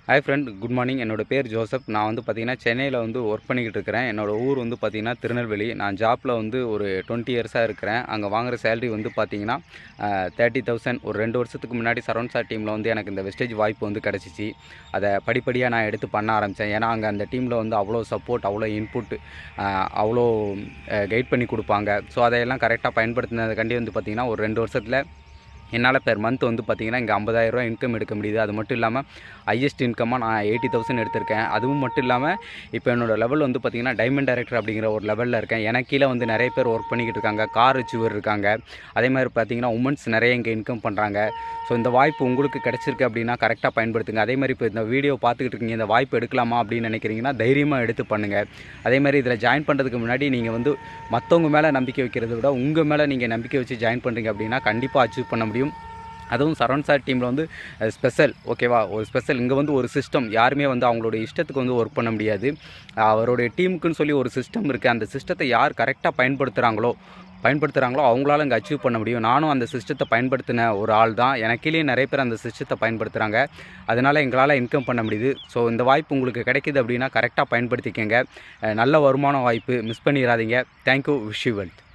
hi friend good morning என்னோட பேர் Joseph நான் வந்து பார்த்தீங்கன்னா சென்னையில் வந்து ஒர்க் பண்ணிக்கிட்டு இருக்கிறேன் என்னோட ஊர் வந்து பார்த்தீங்கன்னா திருநெல்வேலி நான் ஜாப்பில் வந்து ஒரு டுவெண்ட்டி இயர்ஸாக இருக்கிறேன் அங்கே வாங்குற சேலரி வந்து பார்த்தீங்கன்னா தேர்ட்டி தௌசண்ட் ஒரு ரெண்டு வருஷத்துக்கு முன்னாடி சரௌண்ட்ஸா டீமில் வந்து எனக்கு இந்த வெஸ்டேஜ் வாய்ப்பு வந்து கிடச்சிச்சு அதை படிப்படியாக நான் எடுத்து பண்ண ஆரம்பித்தேன் ஏன்னா அங்கே அந்த டீமில் வந்து அவ்வளோ சப்போர்ட் அவ்வளோ இன்புட் அவ்வளோ கைட் பண்ணி கொடுப்பாங்க ஸோ அதையெல்லாம் கரெக்டாக பயன்படுத்தினதுக்காண்டி வந்து பார்த்திங்கன்னா ஒரு ரெண்டு வருஷத்தில் என்னால் பெர் மந்த் வந்து பார்த்திங்கன்னா இங்கே ஐம்பதாயிரரூவா இன்கம் எடுக்க முடியுது அது மட்டும் இல்லாமல் ஹையஸ்ட் இன்கமாக நான் எயிட்டி தௌசண்ட் எடுத்திருக்கேன் அதுவும் மட்டும் இல்லாமல் இப்போ என்னோடய லெவல் வந்து பார்த்திங்கன்னா டைமண்ட் டைரக்டர் அப்படிங்கிற ஒரு லெவலில் இருக்கேன் எனக்கு கீழே வந்து நிறைய பேர் ஒர்க் பண்ணிக்கிட்டு இருக்காங்க கார் அச்சீவர் இருக்காங்க அதே மாதிரி பார்த்திங்கன்னா உமன்ஸ் நிறைய இங்கே இன்கம் பண்ணுறாங்க ஸோ இந்த வாய்ப்பு உங்களுக்கு கிடச்சிருக்கு அப்படின்னா கரெக்டாக பயன்படுத்துங்க அதே மாதிரி இப்போ இந்த வீடியோ பார்த்துக்கிட்டு இருக்கீங்க இந்த வாய்ப்பு எடுக்கலாமா அப்படின்னு நினைக்கிறீங்கன்னா தைரியமாக எடுத்து பண்ணுங்கள் அதே மாதிரி இதில் ஜாயின் பண்ணுறதுக்கு முன்னாடி நீங்கள் வந்து மற்றவங்க மேலே நம்பிக்கை வைக்கிறத விட உங்கள் மேலே நீங்கள் நம்பிக்கை வச்சு ஜாயின் பண்ணுறீங்க அப்படின்னா கண்டிப்பாக அச்சீவ் பண்ண முடியும் அதுவும் சரௌண்ட் சார் டீமில் வந்து ஸ்பெஷல் ஓகேவா ஒரு ஸ்பெஷல் இங்கே வந்து ஒரு சிஸ்டம் யாருமே வந்து அவங்களோட இஷ்டத்துக்கு வந்து ஒர்க் பண்ண முடியாது அவருடைய டீமுக்குன்னு சொல்லி ஒரு சிஸ்டம் இருக்குது அந்த சிஸ்டத்தை யார் கரெக்டாக பயன்படுத்துகிறாங்களோ பயன்படுத்துகிறாங்களோ அவங்களால இங்கே அச்சீவ் பண்ண முடியும் நானும் அந்த சிஸ்டத்தை பயன்படுத்தின ஒரு ஆள் தான் எனக்கிலேயே நிறைய பேர் அந்த சிஸ்டத்தை பயன்படுத்துகிறாங்க அதனால் எங்களால் இன்கம் பண்ண முடியுது ஸோ இந்த வாய்ப்பு உங்களுக்கு கிடைக்கிது அப்படின்னா கரெக்டாக பயன்படுத்திக்கங்க நல்ல வருமான வாய்ப்பு மிஸ் பண்ணிடாதீங்க தேங்க்யூ விஷ் யூ வெல்த்